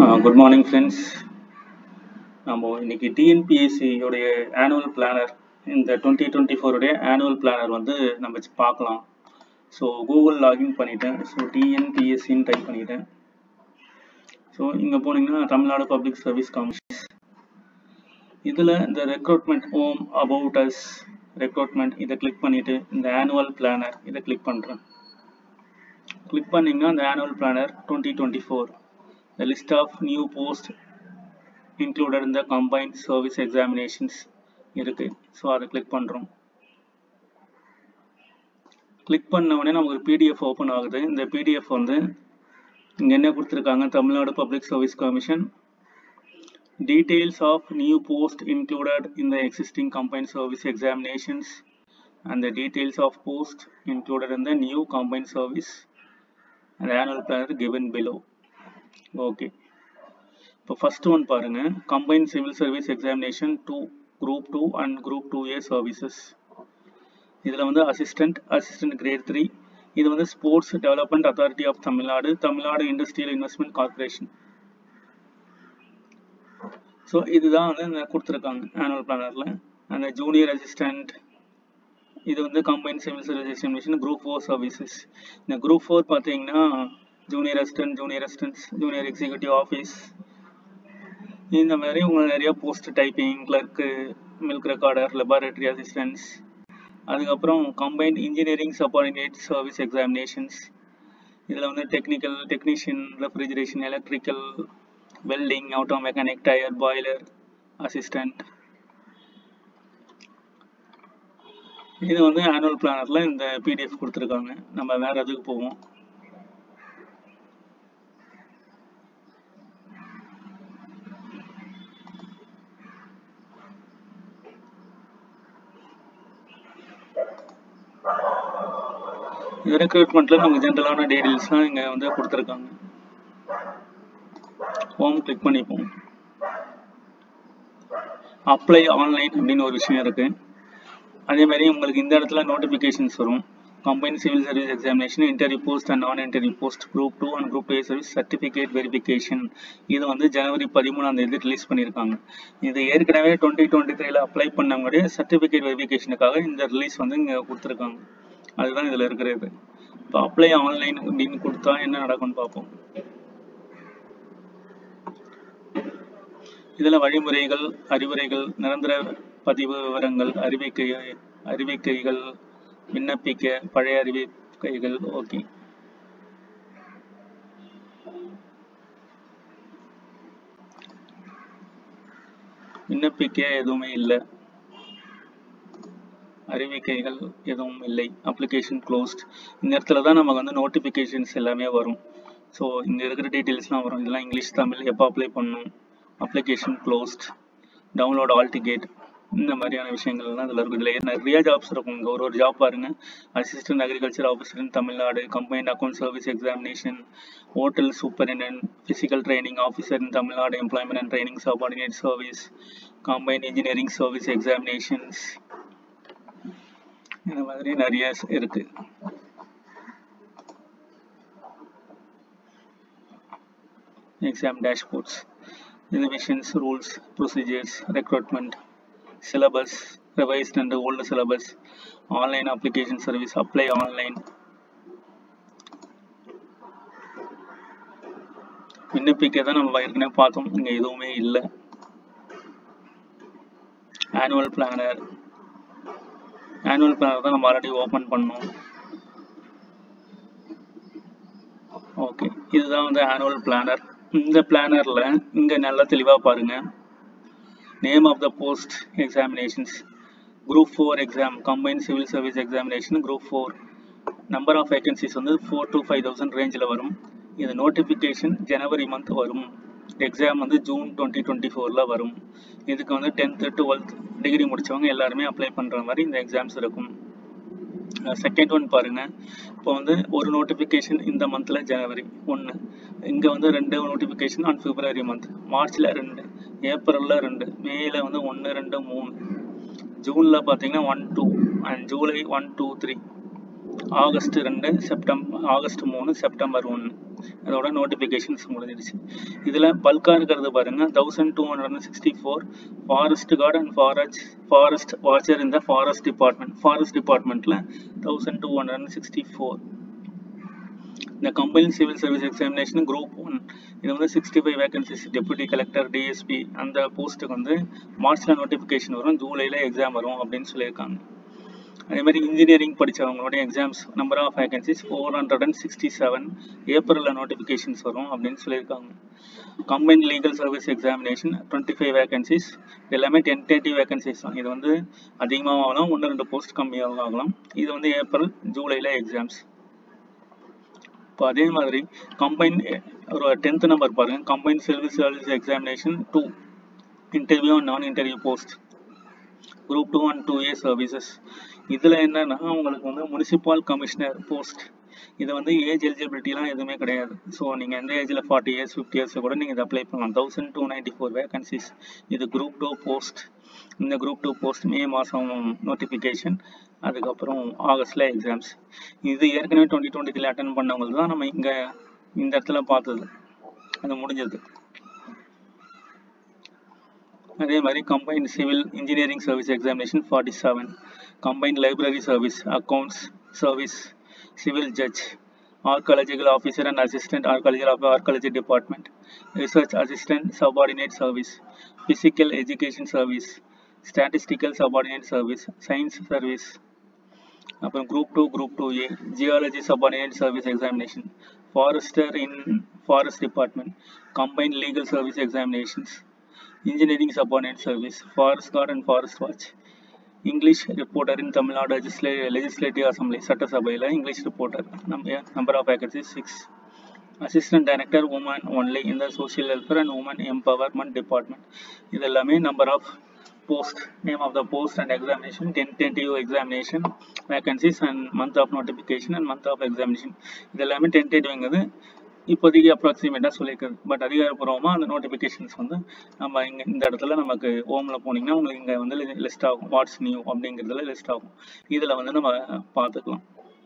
Good morning friends நம்ம இன்னைக்கு TNPSC உடைய ஆனுவல் பிளானர் இந்த டுவெண்ட்டி டுவெண்ட்டி ஃபோருடைய ஆனுவல் பிளானர் வந்து நம்ம பார்க்கலாம் ஸோ கூகுள் லாகின் பண்ணிட்டேன் ஸோ டிஎன்பிஎஸ்சின்னு டைப் பண்ணிட்டேன் ஸோ இங்கே போனீங்கன்னா தமிழ்நாடு பப்ளிக் சர்வீஸ் கமிஷன்ஸ் இதில் இந்த recruitment home about us recruitment இதை கிளிக் பண்ணிவிட்டு இந்த ஆனுவல் பிளானர் இதை கிளிக் பண்ணுறேன் கிளிக் பண்ணிங்கன்னா இந்த annual planner twenty twenty four the list of new posts included in the combined service examinations இருக்கு ஸோ அதை கிளிக் பண்ணுறோம் கிளிக் பண்ண உடனே நமக்கு ஒரு பிடிஎஃப் ஓப்பன் ஆகுது இந்த பிடிஎஃப் வந்து இங்கே என்ன கொடுத்துருக்காங்க Tamil Nadu public service commission details of new post included in the existing combined service examinations and the details of post included in the new combined service and annual planner given below okay இப்போ first one பாருங்க combine civil service examination two group two and group two A services இதில் வந்து assistant assistant grade three இது வந்து sports development authority of Tamil Nadu Tamil Nadu industrial investment corporation so இதுதான் வந்து இந்த கொடுத்துருக்காங்க ஆனுவல் பிளானரில் அந்த ஜூனியர் அசிஸ்டன்ட் இது வந்து combine civil service examination group four services இந்த குரூப் ஃபோர் பார்த்தீங்கன்னா junior assistant junior assistance junior executive office இந்த மாதிரி உங்களுக்கு நிறைய post typing clerk milk recorder laboratory assistance அதுக்கப்புறம் combined engineering subordinate service examinations இதில் வந்து technical technician refrigeration electrical welding auto mechanic tyre boiler assistant இது வந்து ஆனுவல் பிளானரில் இந்த பிடிஎஃப் கொடுத்துருக்காங்க நம்ம வேற எதுக்கு போவோம் இது ரெக்ரூட்மெண்ட்ல நமக்கு ஜென்ரலான டீடைல்ஸ்லாம் இங்க வந்து கொடுத்துருக்காங்க ஹோம் கிளிக் பண்ணிப்போம் அப்ளை ஆன்லைன் அப்படின்னு ஒரு விஷயம் இருக்கு அதே மாதிரி உங்களுக்கு இந்த இடத்துல நோட்டிஃபிகேஷன்ஸ் வரும் combine civil service examination interview post and non interview post group two and group A service certificate verification இது வந்து ஜனவரி பதிமூணாம் தேதி ரிலீஸ் பண்ணியிருக்காங்க இது ஏற்கனவே டுவெண்ட்டி டுவெண்ட்டி த்ரீல அப்ளை பண்ணவங்களுடைய சர்டிஃபிகேட் வெரிஃபிகேஷனுக்காக இந்த ரிலீஸ் வந்து இங்கே கொடுத்துருக்காங்க அதுதான் இதில் இருக்கிறது இப்போ அப்ளை ஆன்லைன் அப்படின்னு கொடுத்தா என்ன நடக்கும்னு பார்ப்போம் இதில் வழிமுறைகள் அறிவுரைகள் நிரந்தர பதிவு விவரங்கள் அறிவிக்கை அறிவிக்கைகள் விண்ணப்பிக்க பழைய அறிவிக்கைகள் ஓகே விண்ணப்பிக்க எதுவுமே இல்லை அறிவிக்கைகள் எதுவும் இல்லை அப்ளிகேஷன் க்ளோஸ்ட் இந்த இடத்துல தான் நமக்கு வந்து நோட்டிஃபிகேஷன்ஸ் எல்லாமே வரும் ஸோ இங்கே இருக்கிற டீட்டெயில்ஸ்லாம் வரும் இதெல்லாம் இங்கிலீஷ் தமிழ் எப்போ அப்ளை பண்ணணும் application closed download hall ticket இந்த மாதிரியான விஷயங்கள்லாம் இதில் இருக்குது இதில் நிறைய ஜாப்ஸ் இருக்கும் இங்கே ஒரு ஒரு ஜாப் பாருங்கள் assistant agriculture officer in Tamil Nadu combined account service examination hotel superintendent physical training officer in Tamil Nadu employment and training subordinate service combined engineering service examinations இந்த மாதிரி நிறைய இருக்கு exam dashboards revisions rules procedures recruitment syllabus revised and old syllabus online application service apply online விண்ணப்பிக்க தான் நம்ம ஏற்கனவே பார்த்தோம் இங்கே எதுவுமே இல்லை ஆனுவல் பிளானர் ஆனுவல் பிளானர் தான் நம்ம ஆல்ரெடி ஓப்பன் பண்ணோம் ஓகே இதுதான் வந்து ஆனுவல் பிளானர் இந்த பிளானரில் இங்கே நல்லா தெளிவாக பாருங்கள் name of the post examinations group 4 exam combined civil service examination group 4 number of vacancies வந்து 4 to 5000 ரேஞ்சில் வரும் இது நோட்டிஃபிகேஷன் ஜனவரி மந்த் வரும் எக்ஸாம் வந்து ஜூன் டுவெண்ட்டி டுவெண்ட்டி ஃபோரில் வரும் இதுக்கு வந்து டென்த்து டுவெல்த் டிகிரி முடித்தவங்க எல்லாருமே அப்ளை பண்ணுற மாதிரி இந்த எக்ஸாம்ஸ் இருக்கும் செகண்ட் ஒன் பாருங்க இப்போ வந்து ஒரு நோட்டிஃபிகேஷன் இந்த மந்தில் ஜனவரி ஒன்று இங்கே வந்து ரெண்டு நோட்டிஃபிகேஷன் ஆன் பிப்ரவரி மந்த் மார்ச்சில் ரெண்டு ஏப்ரலில் ரெண்டு மேல வந்து ஒன்று ரெண்டு மூணு ஜூனில் பார்த்தீங்கன்னா one two and July one two three August ரெண்டு செப்டம்பர் ஆகஸ்ட் மூணு செப்டம்பர் ஒன்று அதோட நோட்டிஃபிகேஷன்ஸ் முடிஞ்சிருச்சு இதில் பல்காக இருக்கிறது பாருங்கள் thousand two hundred and sixty four forest guard and forest forest watcher இந்த ஃபாரஸ்ட் டிபார்ட்மெண்ட் ஃபாரஸ்ட் டிபார்ட்மெண்ட்டில் thousand two hundred and sixty four இந்த combine civil service examination group one இது வந்து sixty five vacancies deputy collector DSP அந்த போஸ்ட்டுக்கு வந்து மார்ச்சில் notification வரும் ஜூலையில் எக்ஸாம் வரும் அப்படின்னு சொல்லியிருக்காங்க அதே மாதிரி இன்ஜினியரிங் படித்தவங்களுடைய exams number of vacancies four hundred and sixty seven ஏப்ரலில் நோட்டிஃபிகேஷன்ஸ் வரும் அப்படின்னு சொல்லியிருக்காங்க combine legal service examination twenty five vacancies இது எல்லாமே டென்டேட்டிவ் வேகன்சிஸ் தான் இது வந்து அதிகமாக ஆகலாம் ஒன்று ரெண்டு போஸ்ட் கம்மியாக ஆகலாம் இது வந்து ஏப்ரல் ஜூலையில் எக்ஸாம்ஸ் இப்போ அதே மாதிரி கம்பைன் ஒரு டென்த் நம்பர் பாருங்க combine civil service examination two interview and non interview post group two and two A services இதில் என்னன்னா உங்களுக்கு வந்து முனிசிபால் கமிஷனர் போஸ்ட் இது வந்து ஏஜ் எலிஜிபிலிட்டிலாம் எதுவுமே கிடையாது ஸோ நீங்கள் எந்த ஏஜில் ஃபார்ட்டி இயர்ஸ் ஃபிஃப்டி இயர்ஸ் கூட நீங்கள் இதை அப்ளை பண்ணலாம் thousand two ninety four vacancies இது குரூப் டூ போஸ்ட் இந்த குரூப் டூ போஸ்ட் மே மாதம் நோட்டிஃபிகேஷன் அதுக்கப்புறம் ஆகஸ்டில் எக்ஸாம்ஸ் இது ஏற்கனவே டுவெண்ட்டி டுவெண்ட்டி த்ரீ அட்டன் பண்ணவங்களுக்கு தான் நம்ம இங்கே இந்த இடத்துல பார்த்தது அது முடிஞ்சது அதே மாதிரி combine civil engineering service examination forty seven combine library service accounts service civil judge archaeological officer and assistant archaeological of archaeology department research assistant subordinate service physical education service statistical subordinate service science service அப்புறம் group two group two A geology subordinate service examination forester in forest department combine legal service examinations engineering subordinate service, forest guard and forest watch. English reporter in Tamil Nadu Legisla- Legislative Assembly, சட்டசபையில் English reporter, number, number of vacancies 6. Assistant Director Women only in the Social Welfare and Women Empowerment Department. இது எல்லாமே number of post, name of the post and examination, tentative examination, vacancies and month of notification and month of examination. இது எல்லாமே tentativeங்கிறது இப்போதைக்கு அப்ராக்சிமேட்டாக சொல்லியிருக்காரு but அதிகாரப்பூர்வமாக அந்த notifications வந்து நம்ம இங்கே இந்த இடத்துல நமக்கு ஹோமில் போனீங்கன்னா உங்களுக்கு இங்கே வந்து லிஸ்ட் ஆகும் வாட்ஸ் நியூ அப்படிங்கிறதுல லிஸ்ட் ஆகும் இதில் வந்து நம்ம பார்த்துக்கலாம்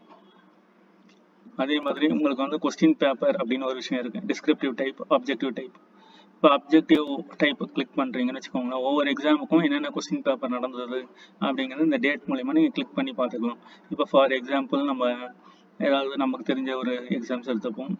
அதே மாதிரி உங்களுக்கு வந்து கொஸ்டின் பேப்பர் அப்படின்னு ஒரு விஷயம் இருக்குது டிஸ்கிரிப்டிவ் டைப் அப்ஜெக்டிவ் டைப் இப்போ அப்ஜெக்டிவ் டைப் கிளிக் பண்ணுறீங்கன்னு வச்சுக்கோங்களேன் ஒவ்வொரு எக்ஸாமுக்கும் என்னென்ன கொஸ்டின் பேப்பர் நடந்தது அப்படிங்கிறது இந்த டேட் மூலிமா நீங்கள் கிளிக் பண்ணி பார்த்துக்கலாம் இப்போ ஃபார் எக்ஸாம்பிள் நம்ம ஏதாவது நமக்கு தெரிஞ்ச ஒரு எக்ஸாம்ஸ் எடுத்துப்போம்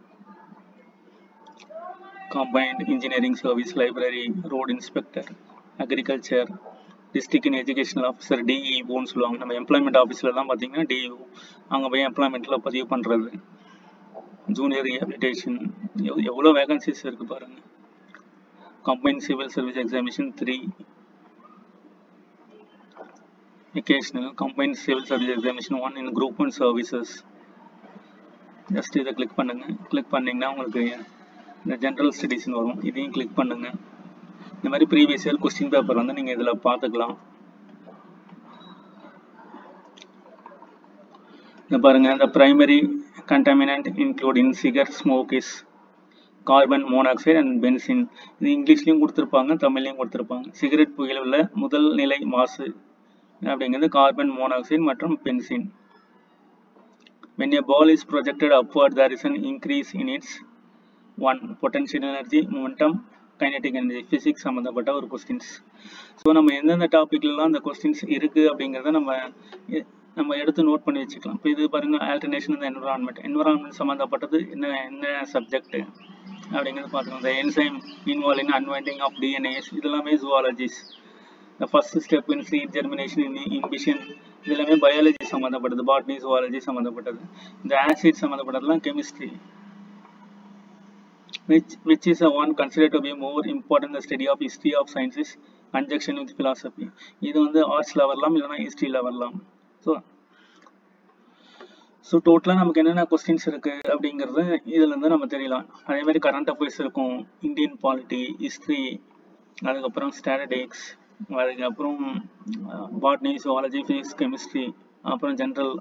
combined engineering service library road inspector agriculture district in educational officer டிஇஓன்னு சொல்லுவாங்க நம்ம எம்ப்ளாய்மெண்ட் ஆஃபீஸ்லலாம் பார்த்தீங்கன்னா டிஇஓ அங்கே போய் எம்ப்ளாய்மெண்ட்டில் பதிவு பண்ணுறது ஜூனியர் ரீஹபிலிட்டேஷன் எவ்வளோ வேகன்சிஸ் இருக்குது பாருங்கள் combine civil service examination three எக்கேஷனல் combine civil service examination one in group one services just இதை கிளிக் பண்ணுங்கள் கிளிக் பண்ணிங்கன்னா உங்களுக்கு இந்த ஜென்ரல் ஸ்டடீஸ்னு வரும் இதையும் கிளிக் பண்ணுங்க இந்த மாதிரி ப்ரீவியஸ் இயர் கொஸ்டின் பேப்பர் வந்து நீங்கள் இதில் பார்த்துக்கலாம் இந்த பாருங்க இந்த primary contaminant include in cigar smoke is carbon monoxide and benzene இது இங்கிலீஷ்லையும் கொடுத்துருப்பாங்க தமிழ்லையும் கொடுத்துருப்பாங்க சிகரெட் புகையில் உள்ள முதல் நிலை மாசு அப்படிங்கிறது கார்பன் மோனாக்சைடு மற்றும் benzene when a ball is projected upward there is an increase in its own potential energy momentum kinetic energy physics சம்மந்தப்பட்ட ஒரு கொஸ்டின்ஸ் ஸோ நம்ம எந்தெந்த டாப்பிக்லாம் அந்த கொஸ்டின்ஸ் இருக்குது அப்படிங்கிறத நம்ம நம்ம எடுத்து நோட் பண்ணி வச்சுக்கலாம் இப்போ இது பாருங்கள் ஆல்டர்னேஷன் இந்த என்வரான்மெண்ட் என்வரான்மெண்ட் சம்மந்தப்பட்டது என்ன என்ன சப்ஜெக்ட் அப்படிங்கிறது பார்த்துக்கோங்க இந்த enzyme involve in unwinding of DNAs இதெல்லாமே ஜுவாலஜிஸ் இந்த first step in seed germination in imbibition இது எல்லாமே பயாலஜி சம்மந்தப்பட்டது பாட்னி ஜுவாலஜி சம்மந்தப்பட்டது இந்த ஆசிட் சம்மந்தப்பட்டதுலாம் chemistry which which is a one considered to be more important the study of history of sciences conjunction with philosophy இது வந்து ஆர்ட்ஸ்ல வரலாம் இல்லைன்னா ஹிஸ்ட்ரியில் வரலாம் ஸோ ஸோ டோட்டலாக நமக்கு என்னென்ன கொஸ்டின்ஸ் இருக்கு அப்படிங்கிறது இதுல இருந்து நம்ம தெரியலாம் அதே மாதிரி கரண்ட் அஃபேர்ஸ் இருக்கும் இந்தியன் பாலிட்டி ஹிஸ்ட்ரி அதுக்கப்புறம் ஸ்டாட்டிக்ஸ் அதுக்கப்புறம் பாட்னி ஜுவாலஜி ஃபிசிக்ஸ் கெமிஸ்ட்ரி அப்புறம் ஜென்ரல்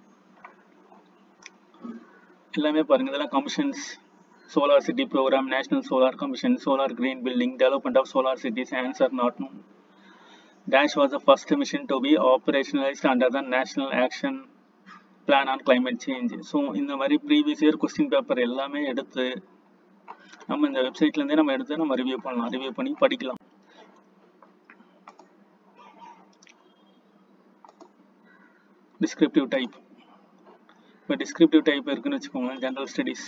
எல்லாமே பாருங்க இதெல்லாம் commissions solar city program national solar commission solar green building development of solar cities answer not known dash was the first mission to be operationalized under the national action plan on climate change so இந்த மாதிரி previous year question paper எல்லாமே எடுத்து நம்ம இந்த வெப்சைட்லேருந்தே நம்ம எடுத்து நம்ம review பண்ணலாம் ரிவ்யூ பண்ணி படிக்கலாம் டிஸ்கிரிப்டிவ் டைப் இப்போ டிஸ்கிரிப்டிவ் டைப் இருக்குன்னு வச்சுக்கோங்களேன் ஜென்ரல் ஸ்டடீஸ்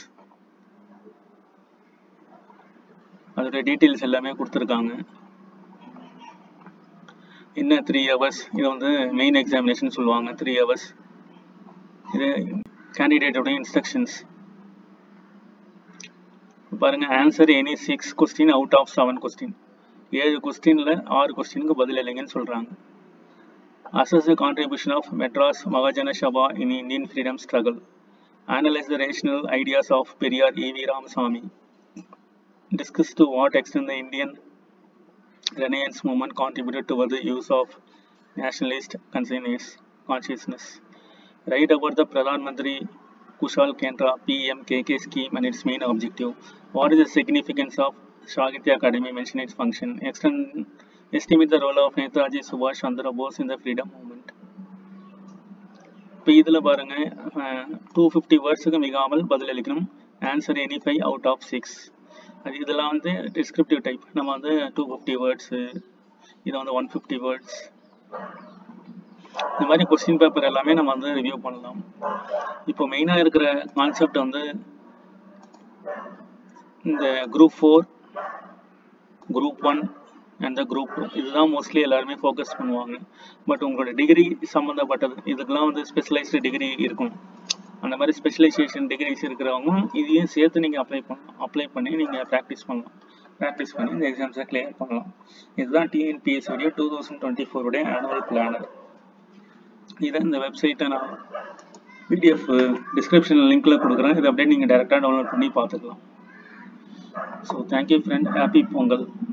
அதோட டீட்டெயில்ஸ் எல்லாமே கொடுத்துருக்காங்க என்ன த்ரீ ஹவர்ஸ் இது வந்து மெயின் எக்ஸாமினேஷன் சொல்லுவாங்க த்ரீ ஹவர்ஸ் இது கேண்டிடேட்டோட இன்ஸ்ட்ரக்ஷன்ஸ் பாருங்க answer any six question out of seven question ஏழு கொஸ்டின்ல ஆறு கொஸ்டினுக்கு பதில் இல்லைங்கன்னு சொல்றாங்க assess the contribution of Madras Mahajana Sabha in Indian freedom struggle. Analyze the rational ideas of Periyar E.V. Ramaswamy. Discuss to what extent the Indian Renaissance movement contributed toward the use of nationalist consciousness. consciousness. Write about the Pradhan Mantri Kushal Kendra PMKK scheme and its main objective. What is the significance of Shagitya Academy? Mention its function. Extend estimate the role of Netaji Subhash Chandra Bose in the freedom movement. இப்போ இதில் பாருங்க two fifty வேர்ட்ஸுக்கு மிகாமல் பதிலளிக்கணும் answer any five out of six அது இதெல்லாம் வந்து descriptive type நம்ம வந்து டூ ஃபிஃப்டி வேர்ட்ஸு இது வந்து ஒன் ஃபிஃப்டி வேர்ட்ஸ் இந்த மாதிரி கொஸ்டின் பேப்பர் எல்லாமே நம்ம வந்து ரிவ்யூ பண்ணலாம் இப்போ மெயினாக இருக்கிற கான்செப்ட் வந்து இந்த குரூப் ஃபோர் குரூப் ஒன் அந்த குரூப் இதுதான் மோஸ்ட்லி எல்லாருமே ஃபோக்கஸ் பண்ணுவாங்க பட் உங்களோட டிகிரி சம்மந்தப்பட்டது இதுக்கெல்லாம் வந்து ஸ்பெஷலைஸ்டு டிகிரி இருக்கும் அந்த மாதிரி ஸ்பெஷலைசேஷன் டிகிரிஸ் இருக்கிறவங்க இதையும் சேர்த்து நீங்கள் அப்ளை பண்ணலாம் அப்ளை பண்ணி நீங்கள் ப்ராக்டிஸ் பண்ணலாம் ப்ராக்டிஸ் பண்ணி இந்த எக்ஸாம்ஸை கிளியர் பண்ணலாம் இதுதான் டிஎன்பிஎஸ் உடைய டூ தௌசண்ட் டுவெண்ட்டி ஃபோருடைய ஆனுவல் பிளானர் இதை இந்த வெப்சைட்டை நான் பிடிஎஃப் டிஸ்கிரிப்ஷன் லிங்க்கில் கொடுக்குறேன் இதை அப்படியே நீங்கள் டேரெக்டாக டவுன்லோட் பண்ணி பார்த்துக்கலாம் so thank you friend happy Pongal